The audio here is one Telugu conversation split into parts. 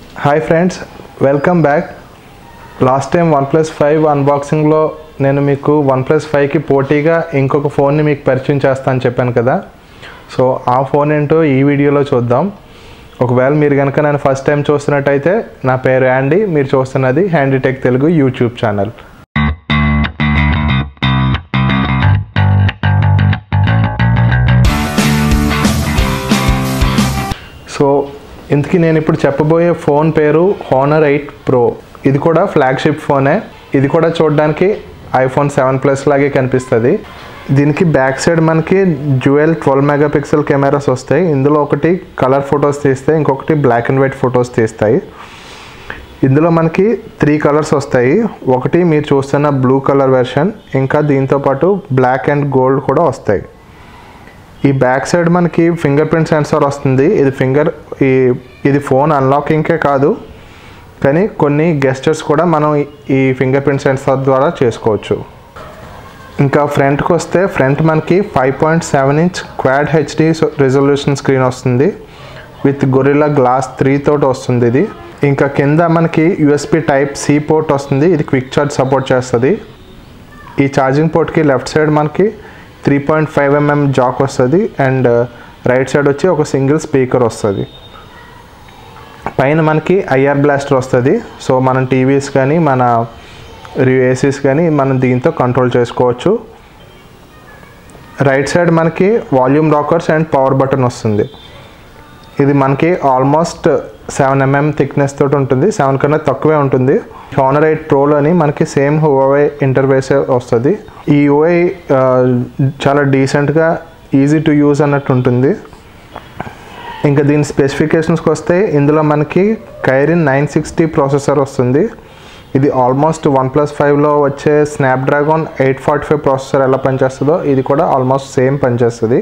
hi friends welcome back last time one plus five అన్బాక్సింగ్లో నేను మీకు వన్ ప్లస్ ఫైవ్కి పోటీగా ఇంకొక ఫోన్ని మీకు పరిచయం చేస్తాను చెప్పాను కదా సో ఆ ఫోన్ ఏంటో ఈ వీడియోలో చూద్దాం ఒకవేళ మీరు కనుక నేను ఫస్ట్ టైం చూస్తున్నట్టయితే నా పేరు యాండీ మీరు చూస్తున్నది handy tech Telugu YouTube channel so ఇంతకీ నేను ఇప్పుడు చెప్పబోయే ఫోన్ పేరు హోనర్ ఎయిట్ ప్రో ఇది కూడా ఫ్లాగ్షిప్ ఫోనే ఇది కూడా చూడడానికి ఐఫోన్ సెవెన్ ప్లస్ లాగే కనిపిస్తుంది దీనికి బ్యాక్ సైడ్ మనకి జ్యువెల్ ట్వెల్వ్ మెగాపిక్సెల్ కెమెరాస్ వస్తాయి ఇందులో ఒకటి కలర్ ఫొటోస్ తీస్తాయి ఇంకొకటి బ్లాక్ అండ్ వైట్ ఫొటోస్ తీస్తాయి ఇందులో మనకి త్రీ కలర్స్ వస్తాయి ఒకటి మీరు చూస్తున్న బ్లూ కలర్ వెర్షన్ ఇంకా దీంతోపాటు బ్లాక్ అండ్ గోల్డ్ కూడా వస్తాయి ఈ బ్యాక్ సైడ్ మనకి ఫింగర్ ప్రింట్ సెన్సార్ వస్తుంది ఇది ఫింగర్ ఈ ఇది ఫోన్ అన్లాకింగ్కే కాదు కానీ కొన్ని గెస్టర్స్ కూడా మనం ఈ ఫింగర్ ప్రింట్ సెన్సార్ ద్వారా చేసుకోవచ్చు ఇంకా ఫ్రంట్కి వస్తే ఫ్రంట్ మనకి five point seven inch quad HD resolution screen వస్తుంది విత్ గొరిల్లా గ్లాస్ త్రీ తోటి వస్తుంది ఇది ఇంకా కింద మనకి యూఎస్పి టైప్ సి పోర్ట్ వస్తుంది ఇది క్విక్ చార్జ్ సపోర్ట్ చేస్తుంది ఈ ఛార్జింగ్ పోర్ట్కి లెఫ్ట్ సైడ్ మనకి three point five mm jack వస్తుంది అండ్ రైట్ సైడ్ వచ్చి ఒక సింగిల్ స్పీకర్ వస్తుంది పైన మనకి ఐఆర్ బ్లాస్టర్ వస్తుంది సో మనం టీవీస్ కానీ మన ఏసీస్ కానీ మనం దీంతో కంట్రోల్ చేసుకోవచ్చు రైట్ సైడ్ మనకి volume rockers and power button వస్తుంది ఇది మనకి ఆల్మోస్ట్ సెవెన్ ఎంఎం థిక్నెస్ తోటి ఉంటుంది సెవెన్ కన్నా తక్కువే ఉంటుంది హానర్ ఎయిట్ ప్రోలోని మనకి సేమ్ హువై ఇంటర్ఫేస్ వస్తుంది ఈ యూఐ చాలా డీసెంట్గా ఈజీ టు యూజ్ అన్నట్టు ఉంటుంది ఇంకా దీని స్పెసిఫికేషన్స్కి వస్తే ఇందులో మనకి కైరిన్ నైన్ సిక్స్టీ ప్రాసెసర్ వస్తుంది ఇది ఆల్మోస్ట్ వన్ ప్లస్ ఫైవ్లో వచ్చే Snapdragon eight forty five processor ఎలా పనిచేస్తుందో ఇది కూడా ఆల్మోస్ట్ సేమ్ పనిచేస్తుంది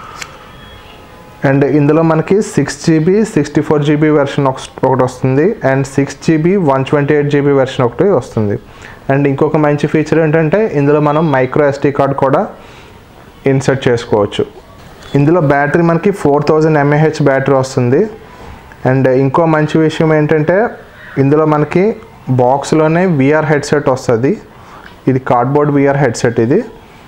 అండ్ ఇందులో మనకి six GB sixty four GB version ఒకటి వస్తుంది and six GB one twenty eight GB version ఒకటి వస్తుంది అండ్ ఇంకొక మంచి ఫీచర్ ఏంటంటే ఇందులో మనం మైక్రో ఎస్టీ కార్డ్ కూడా ఇన్సర్ట్ చేసుకోవచ్చు ఇందులో బ్యాటరీ మనకి ఫోర్ థౌజండ్ ఎంఏహెచ్ బ్యాటరీ వస్తుంది అండ్ ఇంకో మంచి విషయం ఏంటంటే ఇందులో మనకి బాక్స్లోనే విఆర్ హెడ్సెట్ వస్తుంది ఇది కార్డ్బోర్డ్ విఆర్ హెడ్సెట్ ఇది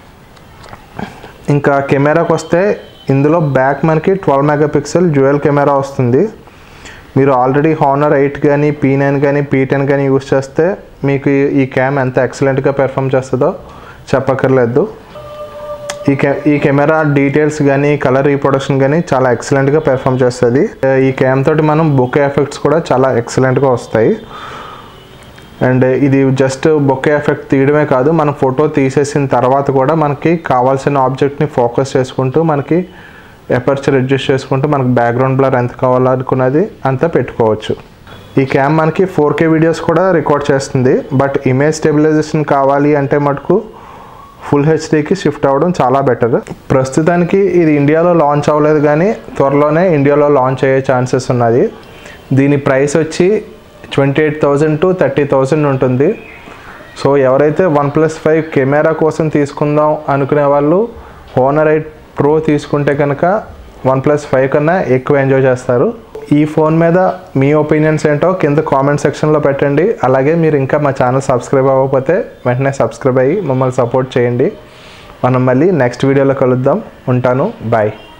ఇంకా కెమెరాకి వస్తే ఇందులో బ్యాక్ మనకి ట్వెల్వ్ మెగాపిక్సెల్ జ్యువెల్ కెమెరా వస్తుంది మీరు ఆల్రెడీ హానర్ ఎయిట్ కానీ పీ నైన్ కానీ పీ టెన్ కానీ యూస్ చేస్తే మీకు ఈ క్యామ్ ఎంత ఎక్సలెంట్గా పెర్ఫామ్ చేస్తుందో చెప్పక్కర్లేదు ఈ కె ఈ కెమెరా డీటెయిల్స్ కానీ కలర్ రీప్రొడక్షన్ కానీ చాలా ఎక్సలెంట్గా పెర్ఫామ్ చేస్తుంది ఈ క్యామ్ తోటి మనం బొకే ఎఫెక్ట్స్ కూడా చాలా ఎక్సలెంట్గా వస్తాయి అండ్ ఇది జస్ట్ బొకే ఎఫెక్ట్ తీయడమే కాదు మనం ఫోటో తీసేసిన తర్వాత కూడా మనకి కావాల్సిన ఆబ్జెక్ట్ని ఫోకస్ చేసుకుంటూ మనకి ఎపర్చర్ అడ్జస్ట్ చేసుకుంటూ మనకి బ్యాక్గ్రౌండ్ బ్లర్ ఎంత కావాలనుకున్నది అంతా పెట్టుకోవచ్చు ఈ క్యామ్ మనకి ఫోర్ కే వీడియోస్ కూడా రికార్డ్ చేస్తుంది బట్ ఇమేజ్ స్టెబిలైజేషన్ కావాలి అంటే మటుకు ఫుల్ హెచ్డీకి షిఫ్ట్ అవ్వడం చాలా బెటర్ ప్రస్తుతానికి ఇది ఇండియాలో లాంచ్ అవ్వలేదు కానీ త్వరలోనే ఇండియాలో లాంచ్ అయ్యే ఛాన్సెస్ ఉన్నది దీని ప్రైస్ వచ్చి twenty eight thousand to thirty thousand ఉంటుంది సో ఎవరైతే వన్ ప్లస్ ఫైవ్ కెమెరా కోసం తీసుకుందాం అనుకునే వాళ్ళు హోనర్ ఎయిట్ ప్రో తీసుకుంటే కనుక వన్ ప్లస్ ఫైవ్ కన్నా ఎక్కువ ఎంజాయ్ చేస్తారు ఈ ఫోన్ మీద మీ ఒపీనియన్స్ ఏంటో కింద కామెంట్ సెక్షన్లో పెట్టండి అలాగే మీరు ఇంకా మా ఛానల్ సబ్స్క్రైబ్ అవ్వకపోతే వెంటనే సబ్స్క్రైబ్ అయ్యి మమ్మల్ని సపోర్ట్ చేయండి మనం మళ్ళీ నెక్స్ట్ వీడియోలో కలుద్దాం ఉంటాను బాయ్